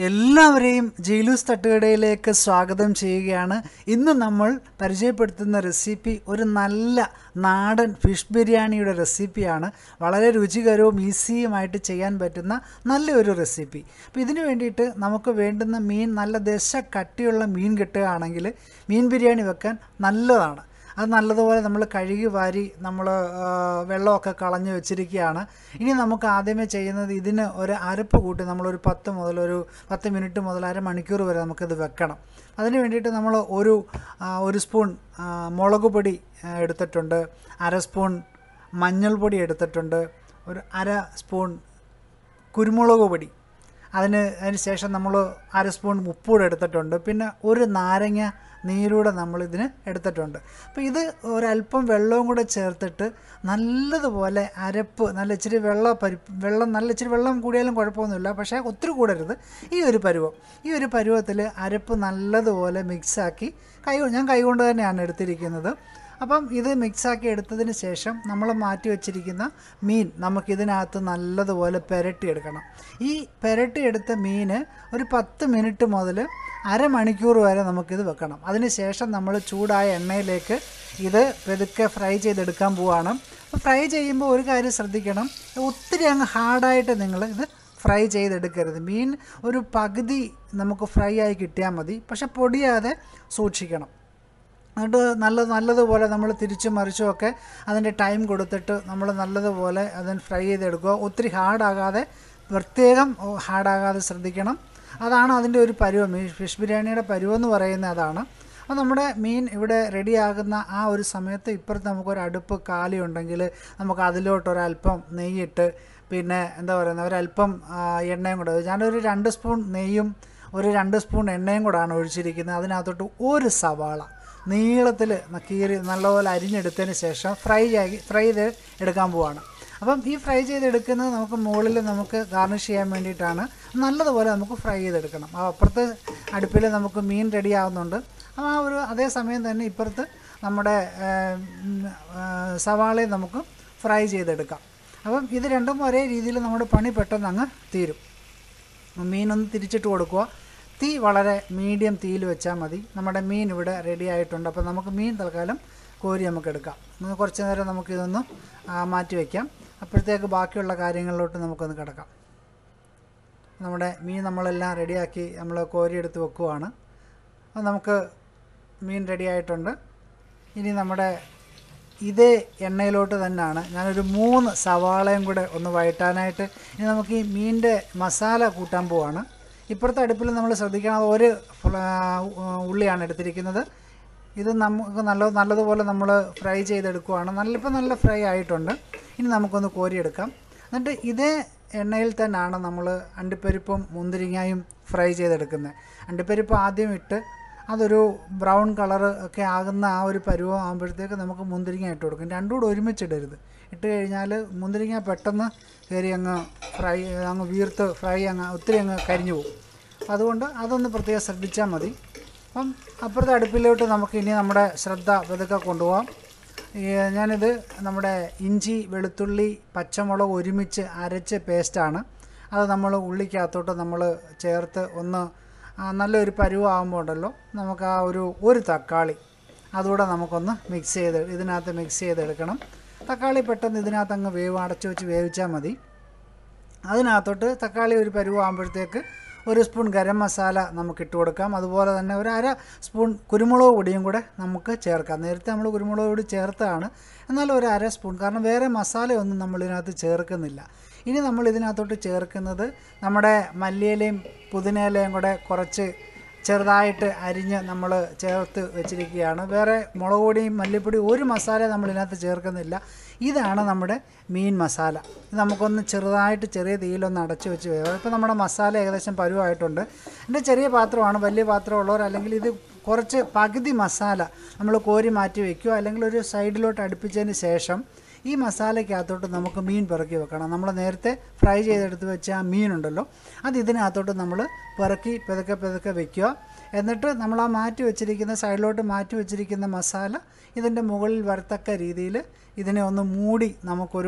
എല്ലാവരെയും ജയിലൂസ് തട്ടുകടയിലേക്ക് സ്വാഗതം ചെയ്യുകയാണ് ഇന്ന് നമ്മൾ പരിചയപ്പെടുത്തുന്ന റെസിപ്പി ഒരു നല്ല നാടൻ ഫിഷ് ബിരിയാണിയുടെ റെസിപ്പിയാണ് വളരെ രുചികരവും ഈസിയുമായിട്ട് ചെയ്യാൻ പറ്റുന്ന നല്ലൊരു റെസിപ്പി അപ്പോൾ ഇതിനു വേണ്ടിയിട്ട് നമുക്ക് വേണ്ടുന്ന മീൻ നല്ല ദശ കട്ടിയുള്ള മീൻ കിട്ടുകയാണെങ്കിൽ മീൻ ബിരിയാണി വെക്കാൻ നല്ലതാണ് അത് നല്ലതുപോലെ നമ്മൾ കഴുകി വാരി നമ്മൾ വെള്ളമൊക്കെ കളഞ്ഞ് വെച്ചിരിക്കുകയാണ് ഇനി നമുക്ക് ആദ്യമേ ചെയ്യുന്നത് ഇതിന് ഒരു അരപ്പ് കൂട്ടി നമ്മളൊരു പത്ത് മുതൽ ഒരു പത്ത് മിനിറ്റ് മുതൽ അരമണിക്കൂർ വരെ നമുക്കിത് വെക്കണം അതിന് വേണ്ടിയിട്ട് നമ്മൾ ഒരു ആ, ഒരു സ്പൂൺ ആ, മുളക് പൊടി ആ, എടുത്തിട്ടുണ്ട് അര സ്പൂൺ മഞ്ഞൾപ്പൊടി എടുത്തിട്ടുണ്ട് ഒരു അര സ്പൂൺ കുരുമുളക് പൊടി അതിന് അതിന് ശേഷം നമ്മൾ അര സ്പൂൺ ഉപ്പൂടെ എടുത്തിട്ടുണ്ട് പിന്നെ ഒരു നാരങ്ങ നീരൂടെ നമ്മൾ ഇതിന് എടുത്തിട്ടുണ്ട് അപ്പോൾ ഇത് ഒരല്പം വെള്ളവും കൂടെ ചേർത്തിട്ട് നല്ലതുപോലെ അരപ്പ് നല്ല ഇച്ചിരി വെള്ളം പരി വെള്ളം നല്ല ഇച്ചിരി വെള്ളം കൂടിയാലും കുഴപ്പമൊന്നുമില്ല പക്ഷേ ഒത്തിരി കൂടരുത് ഈ ഒരു പരുവം ഈ ഒരു പരുവത്തിൽ അരപ്പ് നല്ലതുപോലെ മിക്സാക്കി കൈ ഞാൻ കൈകൊണ്ട് തന്നെയാണ് എടുത്തിരിക്കുന്നത് അപ്പം ഇത് മിക്സാക്കി എടുത്തതിന് ശേഷം നമ്മൾ മാറ്റി വെച്ചിരിക്കുന്ന മീൻ നമുക്കിതിനകത്ത് നല്ലതുപോലെ പുരട്ടിയെടുക്കണം ഈ പുരട്ടിയെടുത്ത മീൻ ഒരു പത്ത് മിനിറ്റ് മുതൽ അരമണിക്കൂർ വരെ നമുക്കിത് വെക്കണം അതിന് ശേഷം നമ്മൾ ചൂടായ എണ്ണയിലേക്ക് ഇത് പെതുക്കെ ഫ്രൈ ചെയ്തെടുക്കാൻ പോവാണ് അപ്പോൾ ഫ്രൈ ചെയ്യുമ്പോൾ ഒരു കാര്യം ശ്രദ്ധിക്കണം ഒത്തിരി അങ്ങ് ഹാർഡായിട്ട് നിങ്ങൾ ഇത് ഫ്രൈ ചെയ്തെടുക്കരുത് മീൻ ഒരു പകുതി നമുക്ക് ഫ്രൈ ആയി കിട്ടിയാൽ മതി പക്ഷെ പൊടിയാതെ സൂക്ഷിക്കണം എന്നിട്ട് നല്ല നല്ലതുപോലെ നമ്മൾ തിരിച്ചും മറിച്ചും ഒക്കെ അതിൻ്റെ ടൈം കൊടുത്തിട്ട് നമ്മൾ നല്ലതുപോലെ അതിന് ഫ്രൈ ചെയ്തെടുക്കുക ഒത്തിരി ഹാർഡാകാതെ പ്രത്യേകം ഹാർഡാകാതെ ശ്രദ്ധിക്കണം അതാണ് അതിൻ്റെ ഒരു പരുവം ഈ ഫിഷ് ബിരിയാണിയുടെ പരുവം എന്ന് പറയുന്നത് അതാണ് അപ്പോൾ നമ്മുടെ മീൻ ഇവിടെ റെഡിയാകുന്ന ആ ഒരു സമയത്ത് ഇപ്പുറത്ത് നമുക്കൊരു അടുപ്പ് കാലി ഉണ്ടെങ്കിൽ നമുക്ക് അതിലോട്ട് ഒരല്പം നെയ്യിട്ട് പിന്നെ എന്താ പറയുന്നത് ഒരല്പം ആ, എണ്ണയും കൂടെ ഞാനൊരു രണ്ട് സ്പൂൺ നെയ്യും ഒരു രണ്ട് സ്പൂൺ എണ്ണയും കൂടാണ് ഒഴിച്ചിരിക്കുന്നത് അതിനകത്തോട്ട് ഒരു സവാള നീളത്തിൽ കീറി നല്ലപോലെ അരിഞ്ഞെടുത്തതിന് ശേഷം ഫ്രൈ ആക്കി ഫ്രൈ ചെയ്ത് എടുക്കാൻ പോവാണ് അപ്പം ഈ ഫ്രൈ ചെയ്തെടുക്കുന്നത് നമുക്ക് മുകളിൽ നമുക്ക് ഗാർണിഷ് ചെയ്യാൻ വേണ്ടിയിട്ടാണ് നല്ലതുപോലെ നമുക്ക് ഫ്രൈ ചെയ്തെടുക്കണം ആ അപ്പുറത്ത് അടുപ്പിൽ നമുക്ക് മീൻ റെഡി ആവുന്നുണ്ട് അപ്പോൾ ആ ഒരു അതേ സമയം തന്നെ ഇപ്പുറത്ത് നമ്മുടെ ഏം, ആ, സവാളയും നമുക്ക് ഫ്രൈ ചെയ്തെടുക്കാം അപ്പം ഇത് രണ്ടും ഒരേ രീതിയിൽ നമ്മുടെ പണി പെട്ടെന്ന് അങ്ങ് തീരും മീനൊന്ന് തിരിച്ചിട്ട് കൊടുക്കുക തീ വളരെ മീഡിയം തീയിൽ വെച്ചാൽ മതി നമ്മുടെ മീൻ ഇവിടെ റെഡി ആയിട്ടുണ്ട് അപ്പോൾ നമുക്ക് മീൻ തൽക്കാലം കോരി നമുക്ക് എടുക്കാം ഒന്ന് കുറച്ച് നേരം നമുക്കിതൊന്ന് ആ, മാറ്റി വയ്ക്കാം അപ്പോഴത്തേക്ക് ബാക്കിയുള്ള കാര്യങ്ങളിലോട്ട് നമുക്കൊന്ന് കിടക്കാം നമ്മുടെ മീൻ നമ്മളെല്ലാം റെഡിയാക്കി നമ്മൾ കോരിയെടുത്ത് വെക്കുവാണ് അപ്പോൾ നമുക്ക് മീൻ റെഡി ആയിട്ടുണ്ട് ഇനി നമ്മുടെ ഇതേ എണ്ണയിലോട്ട് തന്നെയാണ് ഞാനൊരു മൂന്ന് സവാളയും കൂടെ ഒന്ന് വഴറ്റാനായിട്ട് ഇനി നമുക്ക് ഈ മീനിൻ്റെ മസാല കൂട്ടാൻ പോവാണ് ഇപ്പുറത്തെ അടുപ്പിൽ നമ്മൾ ശ്രദ്ധിക്കണം ഒരു ഫ്ല- ഉള്ളിയാണ് എടുത്തിരിക്കുന്നത് ഇത് നമുക്ക് നല്ല നല്ലതുപോലെ നമ്മൾ ഫ്രൈ ചെയ്തെടുക്കുവാണ് നല്ല ഇപ്പം നല്ല ഫ്രൈ ആയിട്ടുണ്ട് ഇനി നമുക്കൊന്ന് കോരിയെടുക്കാം എന്നിട്ട് ഇതേ എണ്ണയിൽ തന്നെയാണ് നമ്മൾ അണ്ടിപ്പരിപ്പും മുന്തിരിങ്ങയും ഫ്രൈ ചെയ്തെടുക്കുന്നത് അണ്ടിപ്പരിപ്പ് ആദ്യം ഇട്ട് അതൊരു ബ്രൗൺ കളർ ഒക്കെ ആകുന്ന ആ ഒരു പരുവം ആകുമ്പോഴത്തേക്ക് നമുക്ക് മുന്തിരിങ്ങ ഇട്ട് കൊടുക്കും രണ്ടും കൂടെ ഒരുമിച്ചിടരുത് ഇട്ട് കഴിഞ്ഞാൽ മുന്തിരിങ്ങ പെട്ടെന്ന് കയറി അങ്ങ് ഫ്രൈ അങ്ങ് വീർത്ത് ഫ്രൈ അങ്ങ് ഒത്തിരി അങ്ങ് കരിഞ്ഞു പോകും അപ്പം അതുകൊണ്ട് അതൊന്ന് പ്രത്യേകം ശ്രദ്ധിച്ചാൽ മതി അപ്പം അപ്പുറത്തെ അടുപ്പിലോട്ട് നമുക്ക് ഇനി നമ്മുടെ ശ്രദ്ധ പതുക്കെ കൊണ്ടുപോകാം ഈ ഞാനിത് നമ്മുടെ ഇഞ്ചി വെളുത്തുള്ളി പച്ചമുളക് ഒരുമിച്ച് അരച്ച് പേസ്റ്റാണ് അത് നമ്മൾ ഉള്ളിക്കകത്തോട്ട് നമ്മൾ ചേർത്ത് ഒന്ന് ആ, നല്ലൊരു പരുവാകുമ്പോൾ ഉണ്ടല്ലോ നമുക്ക് ആ ഒരു ഒരു തക്കാളി അതുകൂടെ നമുക്കൊന്ന് മിക്സ് ചെയ്ത് ഇതിനകത്ത് മിക്സ് ചെയ്തെടുക്കണം തക്കാളി പെട്ടെന്ന് ഇതിനകത്ത് അങ്ങ് വേവ് അടച്ചു വെച്ച് വേവിച്ചാൽ മതി അതിനകത്തോട്ട് തക്കാളി ഒരു പരുവാകുമ്പോഴത്തേക്ക് ഒരു സ്പൂൺ ഗരം മസാല നമുക്ക് ഇട്ട് കൊടുക്കാം അതുപോലെ തന്നെ ഒരു അര സ്പൂൺ കുരുമുളക് പൊടിയും കൂടെ നമുക്ക് ചേർക്കാം നേരത്തെ നമ്മൾ കുരുമുളക് പൊടി ചേർത്താണ് എന്നാൽ ഒരു അര സ്പൂൺ കാരണം വേറെ മസാലയൊന്നും നമ്മൾ ഇതിനകത്ത് ചേർക്കുന്നില്ല ഇനി നമ്മൾ ഇതിനകത്തോട്ട് ചേർക്കുന്നത് നമ്മുടെ മല്ലിയിലയും പുതിനയിലയും കൂടെ കുറച്ച് ചെറുതായിട്ട് അരിഞ്ഞ് നമ്മൾ ചേർത്ത് വെച്ചിരിക്കുകയാണ് വേറെ മുളക് പൊടിയും മല്ലിപ്പൊടിയും ഒരു മസാല നമ്മൾ ഇതിനകത്ത് ചേർക്കുന്നില്ല ഇതാണ് നമ്മുടെ മീൻ മസാല ഇത് നമുക്കൊന്ന് ചെറുതായിട്ട് ചെറിയ തീയിലൊന്ന് അടച്ചു വെച്ച് വേണം ഇപ്പോൾ നമ്മുടെ മസാല ഏകദേശം പരുവായിട്ടുണ്ട് എൻ്റെ ചെറിയ പാത്രമാണ് വലിയ പാത്രമുള്ളവർ അല്ലെങ്കിൽ ഇത് കുറച്ച് പകുതി മസാല നമ്മൾ കോരി മാറ്റി വയ്ക്കുക അല്ലെങ്കിൽ ഒരു സൈഡിലോട്ട് അടുപ്പിച്ചതിന് ശേഷം ഈ മസാലയ്ക്കകത്തോട്ട് നമുക്ക് മീൻ പിറക്കി വെക്കണം നമ്മൾ നേരത്തെ ഫ്രൈ ചെയ്തെടുത്ത് വെച്ച ആ മീനുണ്ടല്ലോ അത് ഇതിനകത്തോട്ട് നമ്മൾ പിറക്കി പതുക്കെ പതുക്കെ വെക്കുക എന്നിട്ട് നമ്മൾ ആ മാറ്റി വെച്ചിരിക്കുന്ന സൈഡിലോട്ട് മാറ്റി വെച്ചിരിക്കുന്ന മസാല ഇതിൻ്റെ മുകളിൽ വരത്തക്ക രീതിയിൽ ഇതിനെ ഒന്ന് മൂടി നമുക്കൊരു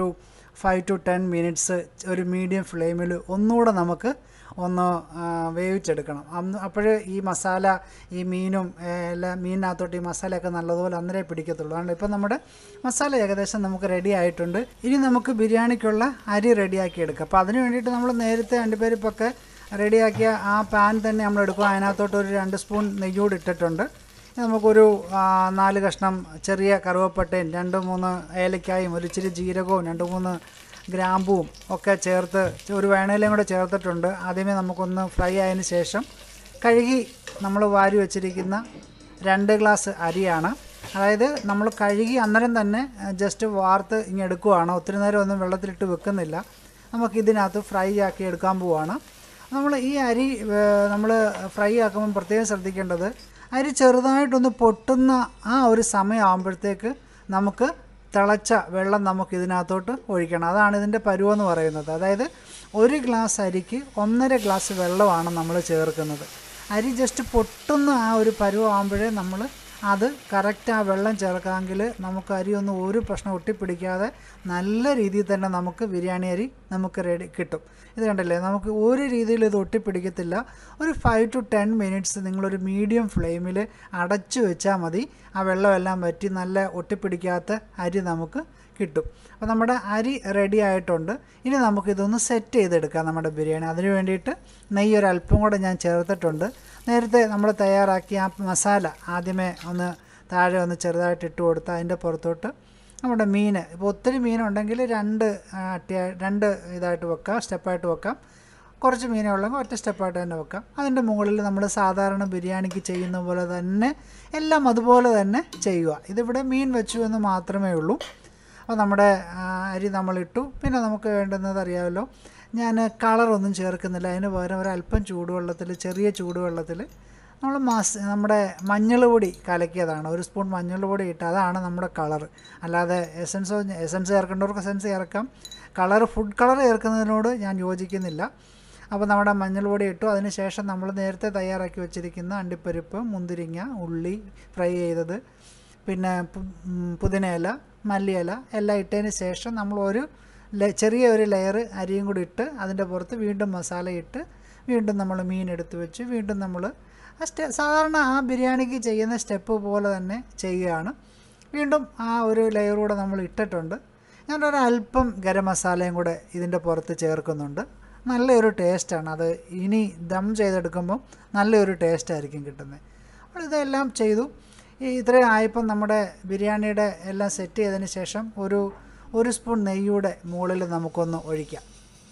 ഫൈവ് ടു ടെൻ മിനിറ്റ്സ് ഒരു മീഡിയം ഫ്ലെയിമിൽ ഒന്നുകൂടെ നമുക്ക് ഒന്ന് ആ, വേവിച്ചെടുക്കണം അന്ന് അപ്പോഴേ ഈ മസാല ഈ മീനും ഏ, എല്ലാം മീനിനകത്തോട്ട് ഈ മസാലയൊക്കെ നല്ലതുപോലെ അന്നേരേ പിടിക്കത്തുള്ളൂ അതുകൊണ്ട് ഇപ്പം നമ്മുടെ മസാല ഏകദേശം നമുക്ക് റെഡി ആയിട്ടുണ്ട് ഇനി നമുക്ക് ബിരിയാണിക്കുള്ള അരി റെഡിയാക്കി എടുക്കാം അപ്പോൾ അതിന് വേണ്ടിയിട്ട് നമ്മൾ നേരത്തെ അണ്ടിപ്പരിപ്പൊക്കെ റെഡിയാക്കിയ ആ പാൻ തന്നെ നമ്മൾ എടുക്കുക അതിനകത്തോട്ട് ഒരു രണ്ട് സ്പൂൺ നെയ്യൂട് ഇട്ടിട്ടുണ്ട് ഇനി നമുക്കൊരു ആ, നാല് കഷ്ണം ചെറിയ കറുവപ്പട്ടയും രണ്ട് മൂന്ന് ഏലക്കായും ഒരു ഇച്ചിരി ജീരകവും രണ്ട് മൂന്ന് ഗ്രാമ്പുവും ഒക്കെ ചേർത്ത് ഒരു വേണയിലയും കൂടെ ചേർത്തിട്ടുണ്ട് ആദ്യമേ നമുക്കൊന്ന് ഫ്രൈ ആയതിന് ശേഷം കഴുകി നമ്മൾ വാരി വെച്ചിരിക്കുന്ന രണ്ട് ഗ്ലാസ് അരിയാണ് അതായത് നമ്മൾ കഴുകി അന്നേരം തന്നെ ജസ്റ്റ് വാർത്ത് ഇങ്ങനെ എടുക്കുവാണ് ഒത്തിരി നേരം ഒന്നും വെള്ളത്തിലിട്ട് വെക്കുന്നില്ല നമുക്കിതിനകത്ത് ഫ്രൈ ആക്കി എടുക്കാൻ പോവാണ് നമ്മൾ ഈ അരി നമ്മൾ ഫ്രൈ ആക്കുമ്പോൾ പ്രത്യേകം ശ്രദ്ധിക്കേണ്ടത് അരി ചെറുതായിട്ടൊന്ന് പൊട്ടുന്ന ആ ഒരു സമയമാകുമ്പോഴത്തേക്ക് നമുക്ക് തിളച്ച വെള്ളം നമുക്ക് ഇതിനകത്തോട്ട് ഒഴിക്കണം അതാണ് ഇതിൻ്റെ പരുവെന്ന് പറയുന്നത് അതായത് ഒരു ഗ്ലാസ് അരിക്ക് ഒന്നര ഗ്ലാസ് വെള്ളമാണ് നമ്മൾ ചേർക്കുന്നത് അരി ജസ്റ്റ് പൊട്ടുന്ന ആ ഒരു പരുവാകുമ്പോഴേ നമ്മൾ അത് കറക്റ്റ് ആ വെള്ളം ചേർക്കാമെങ്കിൽ നമുക്ക് അരി ഒന്നും ഒരു പ്രശ്നം ഒട്ടിപ്പിടിക്കാതെ നല്ല രീതിയിൽ തന്നെ നമുക്ക് ബിരിയാണി അരി നമുക്ക് റെഡി കിട്ടും ഇത് കണ്ടില്ലേ നമുക്ക് ഒരു രീതിയിൽ ഇത് ഒട്ടിപ്പിടിക്കത്തില്ല ഒരു ഫൈവ് ടു ടെൻ മിനിറ്റ്സ് നിങ്ങളൊരു മീഡിയം ഫ്ലെയിമിൽ അടച്ചു വെച്ചാൽ മതി ആ വെള്ളമെല്ലാം വറ്റി നല്ല ഒട്ടിപ്പിടിക്കാത്ത അരി നമുക്ക് കിട്ടും അപ്പോൾ നമ്മുടെ അരി റെഡി ആയിട്ടുണ്ട് ഇനി നമുക്കിതൊന്ന് സെറ്റ് ചെയ്തെടുക്കാം നമ്മുടെ ബിരിയാണി അതിന് വേണ്ടിയിട്ട് നെയ്യ് ഒരു അല്പം കൂടെ ഞാൻ ചേർത്തിട്ടുണ്ട് നേരത്തെ നമ്മൾ തയ്യാറാക്കിയ ആ മസാല ആദ്യമേ ഒന്ന് താഴെ ഒന്ന് ചെറുതായിട്ട് ഇട്ട് കൊടുത്ത് അതിൻ്റെ പുറത്തോട്ട് നമ്മുടെ മീൻ ഇപ്പോൾ ഒത്തിരി മീനുണ്ടെങ്കിൽ രണ്ട് ആ, അട്ടിയ രണ്ട് ഇതായിട്ട് വെക്കാം സ്റ്റെപ്പായിട്ട് വെക്കാം കുറച്ച് മീനേ ഉള്ളെങ്കിൽ ഒറ്റ സ്റ്റെപ്പായിട്ട് തന്നെ വെക്കാം അതിൻ്റെ മുകളിൽ നമ്മൾ സാധാരണ ബിരിയാണിക്ക് ചെയ്യുന്ന പോലെ തന്നെ എല്ലാം അതുപോലെ തന്നെ ചെയ്യുക ഇതിവിടെ മീൻ വെച്ചു എന്ന് മാത്രമേ ഉള്ളൂ അപ്പോൾ നമ്മുടെ ആ, അരി നമ്മളിട്ടു പിന്നെ നമുക്ക് വേണ്ടുന്നത് അറിയാമല്ലോ ഞാൻ കളറൊന്നും ചേർക്കുന്നില്ല അതിന് പകരം ഒരല്പം ചൂടുവെള്ളത്തിൽ ചെറിയ ചൂടുവെള്ളത്തിൽ നമ്മൾ മസ് നമ്മുടെ മഞ്ഞൾ പൊടി കലക്കിയതാണ് ഒരു സ്പൂൺ മഞ്ഞൾ പൊടി ഇട്ട് അതാണ് നമ്മുടെ കളർ അല്ലാതെ എസൻസോ എസൻസ് ചേർക്കേണ്ടവർക്ക് എസൻസ് ചേർക്കാം കളർ ഫുഡ് കളർ ചേർക്കുന്നതിനോട് ഞാൻ യോജിക്കുന്നില്ല അപ്പോൾ നമ്മുടെ മഞ്ഞൾ പൊടി ഇട്ടു അതിന് ശേഷം നമ്മൾ നേരത്തെ തയ്യാറാക്കി വെച്ചിരിക്കുന്ന അണ്ടിപ്പരിപ്പ് മുന്തിരിങ്ങ ഉള്ളി ഫ്രൈ ചെയ്തത് പിന്നെ പു- ഉം, പുതിനയില മല്ലിയില എല്ലാം ഇട്ടതിന് ശേഷം നമ്മൾ ഒരു ലെ- ചെറിയ ഒരു ലെയർ അരിയും കൂടി ഇട്ട് അതിൻ്റെ പുറത്ത് വീണ്ടും മസാല ഇട്ട് വീണ്ടും നമ്മൾ മീൻ എടുത്ത് വെച്ച് വീണ്ടും നമ്മൾ ആ സ്റ്റെ സാധാരണ ആ ബിരിയാണിക്ക് ചെയ്യുന്ന സ്റ്റെപ്പ് പോലെ തന്നെ ചെയ്യുകയാണ് വീണ്ടും ആ ഒരു ലെയർ കൂടെ നമ്മൾ ഇട്ടിട്ടുണ്ട് ഞാനൊരു അല്പം ഗരം മസാലയും കൂടെ ഇതിൻ്റെ പുറത്ത് ചേർക്കുന്നുണ്ട് നല്ലൊരു ടേസ്റ്റാണ് അത് ഇനി ദം ചെയ്തെടുക്കുമ്പോൾ നല്ലൊരു ടേസ്റ്റ് ആയിരിക്കും കിട്ടുന്നത് അപ്പോൾ ഇതെല്ലാം ചെയ്തു ഈ ഇത്രയും ആയപ്പം നമ്മുടെ ബിരിയാണിയുടെ എല്ലാം സെറ്റ് ചെയ്തതിന് ശേഷം ഒരു ഒരു സ്പൂൺ നെയ്യുടെ മുകളിൽ നമുക്കൊന്ന് ഒഴിക്കാം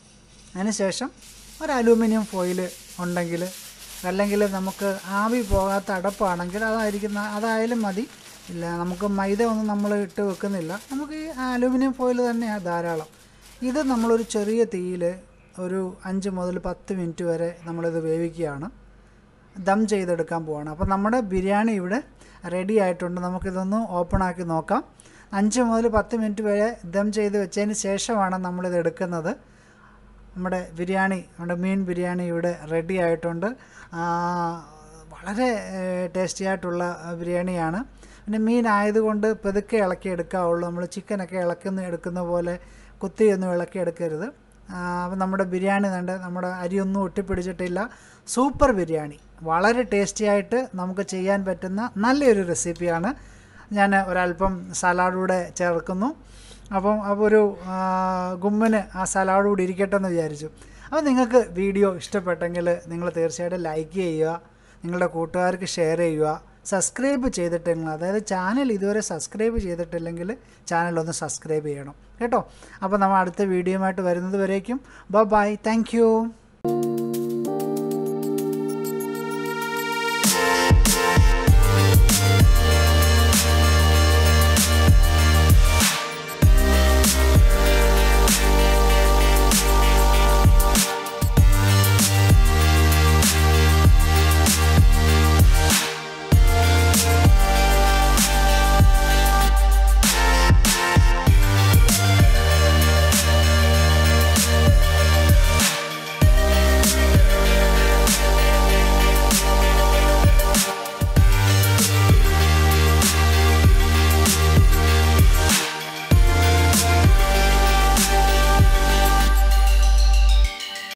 അതിനുശേഷം ഒരു അലൂമിനിയം ഫോയിൽ ഉണ്ടെങ്കിൽ അല്ലെങ്കിൽ നമുക്ക് ആവി പോകാത്ത അടപ്പാണെങ്കിൽ അതായിരിക്കും ന- അതായാലും മതി ഇല്ല നമുക്ക് മൈദ ഒന്നും നമ്മൾ ഇട്ട് വെക്കുന്നില്ല നമുക്ക് ഈ അലൂമിനിയം ഫോയിൽ തന്നെയാണ് ധാരാളം ഇത് നമ്മളൊരു ചെറിയ തീയിൽ ഒരു അഞ്ച് മുതൽ പത്ത് മിനിറ്റ് വരെ നമ്മളിത് വേവിക്കുകയാണ് ദം ചെയ്തെടുക്കാൻ പോവാണ് അപ്പോൾ നമ്മുടെ ബിരിയാണി ഇവിടെ റെഡി ആയിട്ടുണ്ട് നമുക്കിതൊന്ന് ഓപ്പൺ ആക്കി നോക്കാം അഞ്ച് മുതൽ പത്ത് മിനിറ്റ് വരെ ദം ചെയ്ത് വെച്ചതിന് ശേഷമാണ് നമ്മളിത് എടുക്കുന്നത് നമ്മുടെ ബിരിയാണി നമ്മുടെ മീൻ ബിരിയാണി ഇവിടെ റെഡി ആയിട്ടുണ്ട് ആ, വളരെ ടേസ്റ്റി ആയിട്ടുള്ള ആ, ബിരിയാണിയാണ് പിന്നെ മീൻ ആയതുകൊണ്ട് പെതുക്കെ ഇളക്കി എടുക്കാവുള്ളൂ നമ്മൾ ചിക്കനൊക്കെ ഇളക്കുന്ന എടുക്കുന്ന പോലെ കുത്തിയൊന്നും ഇളക്കി എടുക്കരുത് അപ്പം നമ്മുടെ ബിരിയാണി കണ്ട് നമ്മുടെ അരിയൊന്നും ഒട്ടിപ്പിടിച്ചിട്ടില്ല സൂപ്പർ ബിരിയാണി വളരെ ടേസ്റ്റി ആയിട്ട് നമുക്ക് ചെയ്യാൻ പറ്റുന്ന നല്ലൊരു റെസിപ്പിയാണ് ഞാൻ ഒരല്പം സലാഡൂടെ ചേർക്കുന്നു അപ്പം അപ്പോൾ ഒരു ആ, ഗുമ്മിന് ആ സലാഡ് കൂടി ഇരിക്കട്ടെ എന്ന് വിചാരിച്ചു അപ്പോൾ നിങ്ങൾക്ക് വീഡിയോ ഇഷ്ടപ്പെട്ടെങ്കിൽ നിങ്ങൾ തീർച്ചയായിട്ടും ലൈക്ക് ചെയ്യുക നിങ്ങളുടെ കൂട്ടുകാർക്ക് ഷെയർ ചെയ്യുക സബ്സ്ക്രൈബ് ചെയ്തിട്ടില്ലെങ്കിൽ അതായത് ചാനൽ ഇതുവരെ സബ്സ്ക്രൈബ് ചെയ്തിട്ടില്ലെങ്കിൽ ചാനൽ ഒന്ന് സബ്സ്ക്രൈബ് ചെയ്യണം കേട്ടോ അപ്പോൾ നമ്മൾ അടുത്ത വീഡിയോയുമായിട്ട് വരുന്നത് വരേക്കും ബൈ താങ്ക് യു